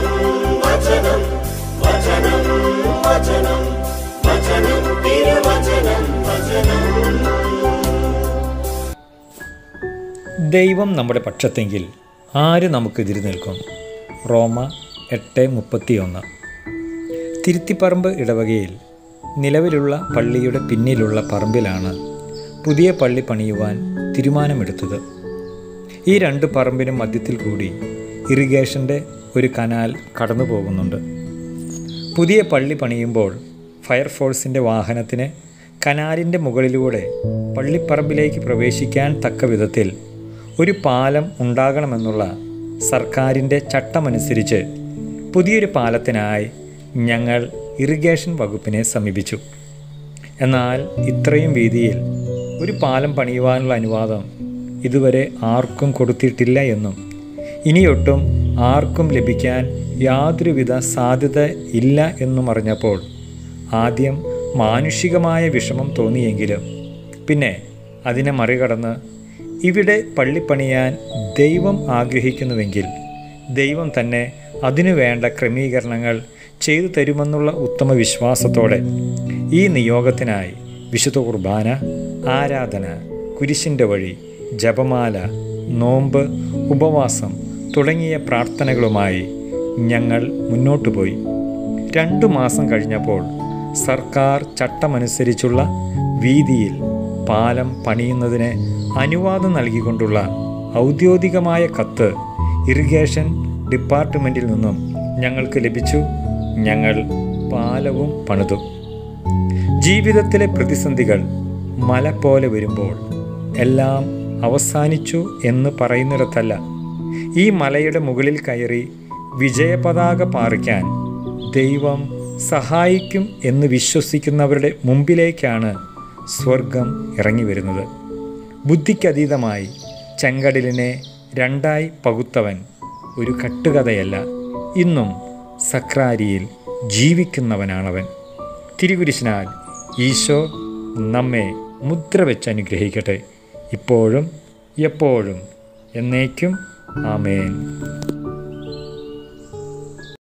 വചനം വചനം വചനം വചനം തിരുവചനം വചനം ദൈവം നമ്മുടെ പക്ഷത്തെങ്കിൽ ആര് നമുക്കെതിരെ നിൽക്കും റോമ എട്ട് മുപ്പത്തിയൊന്ന് തിരുത്തിപ്പറമ്പ് ഇടവകയിൽ നിലവിലുള്ള പള്ളിയുടെ പിന്നിലുള്ള പറമ്പിലാണ് പുതിയ പള്ളി പണിയുവാൻ തീരുമാനമെടുത്തത് ഈ രണ്ട് പറമ്പിനും മധ്യത്തിൽ കൂടി ഇറിഗേഷൻ്റെ ഒരു കനാൽ കടന്നു പോകുന്നുണ്ട് പുതിയ പള്ളി പണിയുമ്പോൾ ഫയർഫോഴ്സിൻ്റെ വാഹനത്തിന് കനാലിൻ്റെ മുകളിലൂടെ പള്ളിപ്പറമ്പിലേക്ക് പ്രവേശിക്കാൻ തക്ക വിധത്തിൽ ഒരു പാലം ഉണ്ടാകണമെന്നുള്ള സർക്കാരിൻ്റെ ചട്ടമനുസരിച്ച് പുതിയൊരു പാലത്തിനായി ഞങ്ങൾ ഇറിഗേഷൻ വകുപ്പിനെ സമീപിച്ചു എന്നാൽ ഇത്രയും വീതിയിൽ ഒരു പാലം പണിയുവാനുള്ള അനുവാദം ഇതുവരെ ആർക്കും കൊടുത്തിട്ടില്ല എന്നും ഇനിയൊട്ടും ആർക്കും ലഭിക്കാൻ യാതൊരുവിധ സാധ്യത ഇല്ല എന്നും അറിഞ്ഞപ്പോൾ ആദ്യം മാനുഷികമായ വിഷമം തോന്നിയെങ്കിലും പിന്നെ അതിനെ മറികടന്ന് ഇവിടെ പള്ളിപ്പണിയാൻ ദൈവം ആഗ്രഹിക്കുന്നുവെങ്കിൽ ദൈവം തന്നെ അതിനു വേണ്ട ക്രമീകരണങ്ങൾ ചെയ്തു തരുമെന്നുള്ള ഉത്തമ വിശ്വാസത്തോടെ ഈ നിയോഗത്തിനായി വിശുദ്ധ കുർബാന ആരാധന കുരിശിൻ്റെ വഴി ജപമാല നോമ്പ് ഉപവാസം തുടങ്ങിയ പ്രാർത്ഥനകളുമായി ഞങ്ങൾ മുന്നോട്ടു പോയി രണ്ടു മാസം കഴിഞ്ഞപ്പോൾ സർക്കാർ ചട്ടമനുസരിച്ചുള്ള വീതിയിൽ പാലം പണിയുന്നതിന് അനുവാദം നൽകിക്കൊണ്ടുള്ള ഔദ്യോഗികമായ കത്ത് ഇറിഗേഷൻ ഡിപ്പാർട്ട്മെൻറ്റിൽ നിന്നും ഞങ്ങൾക്ക് ലഭിച്ചു ഞങ്ങൾ പാലവും പണിതു ജീവിതത്തിലെ പ്രതിസന്ധികൾ മല പോലെ വരുമ്പോൾ എല്ലാം അവസാനിച്ചു എന്ന് പറയുന്നിടത്തല്ല ഈ മലയുടെ മുകളിൽ കയറി വിജയപതാക പാറിക്കാൻ ദൈവം സഹായിക്കും എന്ന് വിശ്വസിക്കുന്നവരുടെ മുമ്പിലേക്കാണ് സ്വർഗം ഇറങ്ങി വരുന്നത് ബുദ്ധിക്കതീതമായി ചെങ്കടലിനെ രണ്ടായി പകുത്തവൻ ഒരു കട്ടുകഥയല്ല ഇന്നും സക്രാരിയിൽ ജീവിക്കുന്നവനാണവൻ തിരുകുരിശിനാൽ ഈശോ നമ്മെ മുദ്ര വെച്ച് അനുഗ്രഹിക്കട്ടെ ഇപ്പോഴും എപ്പോഴും എന്നേക്കും ആമേൻ